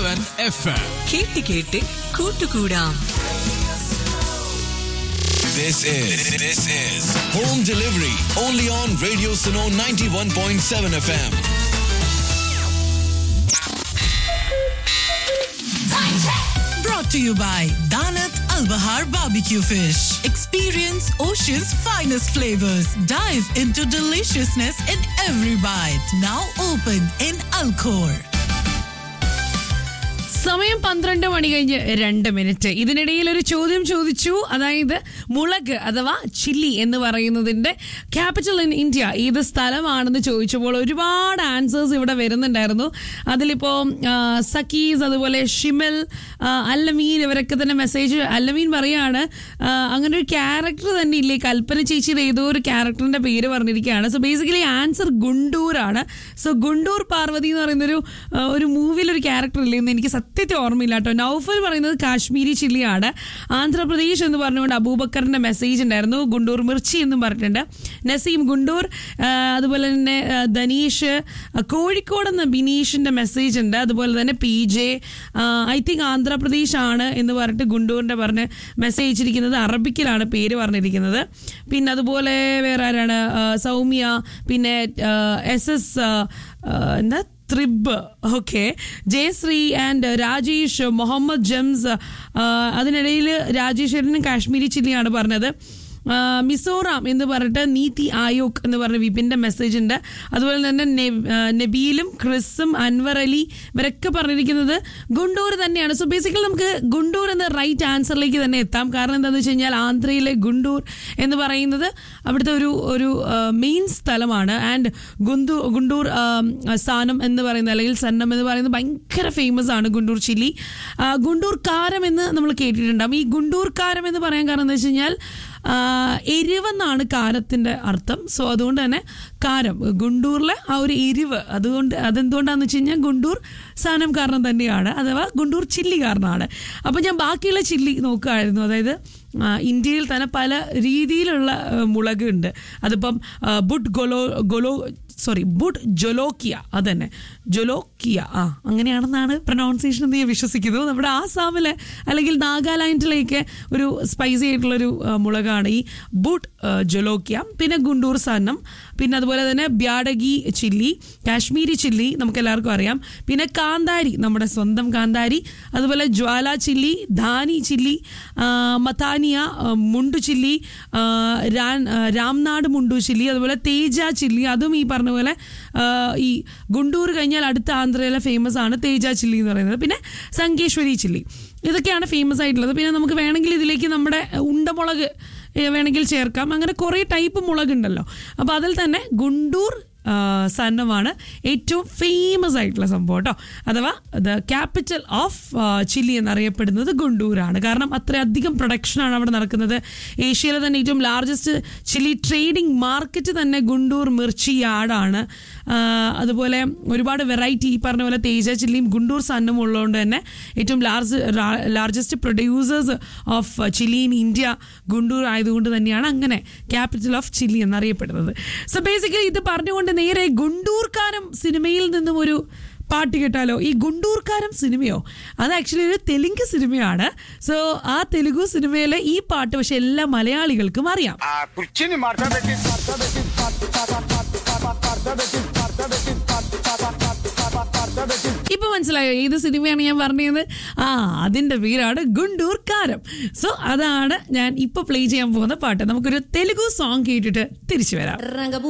107 FM. കേട്ട് കേട്ട് കൂട്ടുകൂടാം This is this is home delivery only on Radio Suno 91.7 FM. brought to you by Danat Al Bahar Barbecue Fish. Experience ocean's finest flavors. Dive into deliciousness in every bite. Now open in Alcor. സമയം പന്ത്രണ്ട് മണി കഴിഞ്ഞ് രണ്ട് minute ഇതിനിടയിൽ ഒരു ചോദ്യം ചോദിച്ചു അതായത് മുളക് അഥവാ ചില്ലി എന്ന് പറയുന്നതിന്റെ ക്യാപിറ്റൽ ഇൻ ഇന്ത്യ ഏത് സ്ഥലമാണെന്ന് ചോദിച്ചപ്പോൾ ഒരുപാട് ആൻസേഴ്സ് ഇവിടെ വരുന്നുണ്ടായിരുന്നു അതിലിപ്പോ ആ, സക്കീസ് അതുപോലെ ഷിമൽ ആ, അല്ലമീൻ ഇവരൊക്കെ തന്നെ മെസ്സേജ് അല്ലമീൻ പറയാണ് ആ, അങ്ങനെ ഒരു ക്യാരക്ടർ തന്നെ ഇല്ലേ കൽപ്പന ചേച്ചിയുടെ ഏതോ ഒരു ക്യാരക്ടറിന്റെ പേര് പറഞ്ഞിരിക്കുകയാണ് സോ ബേസിക്കലി ആൻസർ ഗുണ്ടൂരാണ് സോ ഗുണ്ടൂർ പാർവതി എന്ന് പറയുന്ന ഒരു ആ, ഒരു മൂവിയിൽ ഒരു ക്യാരക്ടർ ഇല്ലേ എന്ന് എനിക്ക് സത്യത്തെ ഓർമ്മയില്ല കേട്ടോ നൗഫൽ പറയുന്നത് കാശ്മീരി ചില്ലിയാണ് ആന്ധ്രാപ്രദേശ് എന്ന് പറഞ്ഞുകൊണ്ട് അബൂബക്കറിന്റെ മെസ്സേജ് ഉണ്ടായിരുന്നു ഗുണ്ടൂർ മിർച്ചി എന്നും പറഞ്ഞിട്ടുണ്ട് നസീം ഗുണ്ടൂർ ആ, അതുപോലെ തന്നെ ആ, ധനീഷ് ആ, കോഴിക്കോട് എന്ന ബിനീഷിന്റെ മെസ്സേജ് ഉണ്ട് അതുപോലെ തന്നെ P J I think Andhra Pradesh ആണ് എന്ന് പറഞ്ഞിട്ട് ഗുണ്ടൂറിന്റെ പറഞ്ഞ് മെസ്സേജ് അയച്ചിരിക്കുന്നത് അറബിക്കിലാണ് പേര് പറഞ്ഞിരിക്കുന്നത് പിന്നെ അതുപോലെ വേറെ ആരാണ് ആ, സൗമ്യ പിന്നെ എസ് എസ് എന്താ ത്രിബ് ഓക്കെ ജയശ്രീ ആൻഡ് രാജേഷ് മുഹമ്മദ് ജംസ് ആ, അതിനിടയിൽ രാജേശ്വരനും കാശ്മീരി ചില്ലിയാണ് പറഞ്ഞത് ആ, മിസോറാം എന്ന് പറഞ്ഞിട്ട് നീതി ആയോഗ് എന്ന് പറഞ്ഞ വിപിന്റെ മെസ്സേജ് ഉണ്ട് അതുപോലെ തന്നെ നെ- ആ, നബീലും ക്രിസും അൻവർ അലി ഇവരൊക്കെ പറഞ്ഞിരിക്കുന്നത് ഗുണ്ടൂർ തന്നെയാണ് സോ ബേസിക്കലി നമുക്ക് ഗുണ്ടൂർ എന്ന റൈറ്റ് ആൻസറിലേക്ക് തന്നെ എത്താം കാരണം എന്താണെന്ന് വെച്ച് കഴിഞ്ഞാൽ ആന്ധ്രയിലെ ഗുണ്ടൂർ എന്ന് പറയുന്നത് അവിടുത്തെ ഒരു ഒരു മെയിൻ സ്ഥലമാണ് ആൻഡ് ഗുണ്ടൂർ ഗുണ്ടൂർ ആ, സാനം എന്ന് പറയുന്നത് അല്ലെങ്കിൽ സന്നം എന്ന് പറയുന്നത് ഭയങ്കര ഫേമസ് ആണ് ഗുണ്ടൂർ ചില്ലി ആ, ഗുണ്ടൂർ കാരം എന്ന് നമ്മൾ കേട്ടിട്ടുണ്ടാകും ഈ ഗുണ്ടൂർ കാരം എന്ന് പറയാൻ കാരണം എന്താ വെച്ച് കഴിഞ്ഞാൽ ആ, എരിവെന്നാണ് കാരത്തിന്റെ അർത്ഥം സോ അതുകൊണ്ട് തന്നെ കാരം ഗുണ്ടൂറിലെ ആ ഒരു എരിവ് അതുകൊണ്ട് അതെന്തുകൊണ്ടാന്ന് വെച്ച് കഴിഞ്ഞാൽ ഗുണ്ടൂർ സാധനം കാരണം തന്നെയാണ് അഥവാ ഗുണ്ടൂർ ചില്ലി കാരണമാണ് അപ്പം ഞാൻ ബാക്കിയുള്ള ചില്ലി നോക്കുകയായിരുന്നു അതായത് ആ, ഇന്ത്യയിൽ തന്നെ പല രീതിയിലുള്ള ആ, മുളക് ഉണ്ട് അതിപ്പം ആ, ബുഡ് ഗൊലോ ഗൊലോ സോറി ബുഡ് ജൊലോക്കിയ അതന്നെ ജൊലോക്കിയ ആ അങ്ങനെയാണെന്നാണ് പ്രൊനൗൺസിയേഷൻ എന്ന് ഞാൻ വിശ്വസിക്കുന്നു നമ്മുടെ ആസാമിലെ അല്ലെങ്കിൽ നാഗാലാൻഡിലേക്ക് ഒരു സ്പൈസി ആയിട്ടുള്ളൊരു ആ, മുളകാണ് ഈ ബുഡ് ആ, ജൊലോക്കിയ പിന്നെ ഗുണ്ടൂർ സന്നം പിന്നെ അതുപോലെ തന്നെ ബ്യാഡഗി ചില്ലി കാശ്മീരി ചില്ലി നമുക്ക് എല്ലാവർക്കും അറിയാം പിന്നെ കാന്താരി നമ്മുടെ സ്വന്തം കാന്താരി അതുപോലെ ജ്വാല ചില്ലി ധാനി ചില്ലി ആ, മഥാനിയ ആ, മുണ്ടു ചില്ലി ആ, രാൻ- ആ, രാംനാട് മുണ്ടു ചില്ലി അതുപോലെ തേജ ചില്ലി അതും ഈ പറഞ്ഞ പോലെ ആ, ഈ ഗുണ്ടൂർ കഴിഞ്ഞാൽ അടുത്ത ആന്ധ്രയിലെ ഫേമസ് ആണ് തേജ ചില്ലി എന്ന് പറയുന്നത് പിന്നെ സംകേശ്വരി ചില്ലി ഇതൊക്കെയാണ് ഫേമസ് ആയിട്ടുള്ളത് പിന്നെ നമുക്ക് വേണമെങ്കിൽ ഇതിലേക്ക് നമ്മുടെ ഉണ്ടമുളക് ഏ, വേണമെങ്കിൽ ചേർക്കാം അങ്ങനെ കുറേ ടൈപ്പ് മുളകുണ്ടല്ലോ അപ്പോൾ അതിൽ തന്നെ ഗുണ്ടൂർ ആ, സന്നമാണ് ഏറ്റവും ഫേമസ് ആയിട്ടുള്ള സംഭവം കേട്ടോ അഥവാ ദ ക്യാപിറ്റൽ ഓഫ് ചില്ലി എന്നറിയപ്പെടുന്നത് ഗുണ്ടൂരാണ് കാരണം അത്രയധികം പ്രൊഡക്ഷനാണ് അവിടെ നടക്കുന്നത് ഏഷ്യയിലെ തന്നെ ഏറ്റവും ലാർജസ്റ്റ് ചില്ലി ട്രേഡിംഗ് മാർക്കറ്റ് തന്നെ ഗുണ്ടൂർ മിർച്ചി യാർഡാണ് ആ, അതുപോലെ ഒരുപാട് വെറൈറ്റി ഈ പറഞ്ഞ പോലെ തേജ ചില്ലിയും ഗുണ്ടൂർ സന്നും ഉള്ളതുകൊണ്ട് തന്നെ ഏറ്റവും large largest producers of chilli in India Guntur ആയതുകൊണ്ട് തന്നെയാണ് അങ്ങനെ ക്യാപിറ്റൽ ഓഫ് ചില്ലി എന്നറിയപ്പെടുന്നത് സോ ബേസിക്കലി ഇത് പറഞ്ഞുകൊണ്ട് നേരെ ഗുണ്ടൂർക്കാരം സിനിമയിൽ നിന്നും ഒരു പാട്ട് കേട്ടാലോ ഈ ഗുണ്ടൂർക്കാരം സിനിമയോ അത് ആക്ച്വലി ഒരു തെലുങ്ക് സിനിമയാണ് സോ ആ തെലുഗു സിനിമയിലെ ഈ പാട്ട് പക്ഷെ എല്ലാ മലയാളികൾക്കും അറിയാം ఆ కుర్చీని మార్చబెట్టి ഇപ്പൊ മനസ്സിലായോ ഏത് സിനിമയാണ് ഞാൻ പറഞ്ഞത് ആ അതിന്റെ പേരാണ് ഗുണ്ടൂർക്കാരം സോ അതാണ് ഞാൻ ഇപ്പൊ പ്ലേ ചെയ്യാൻ പോകുന്ന പാട്ട് നമുക്കൊരു തെലുഗു സോങ് കേട്ടിട്ട് തിരിച്ചു വരാം రంగభూ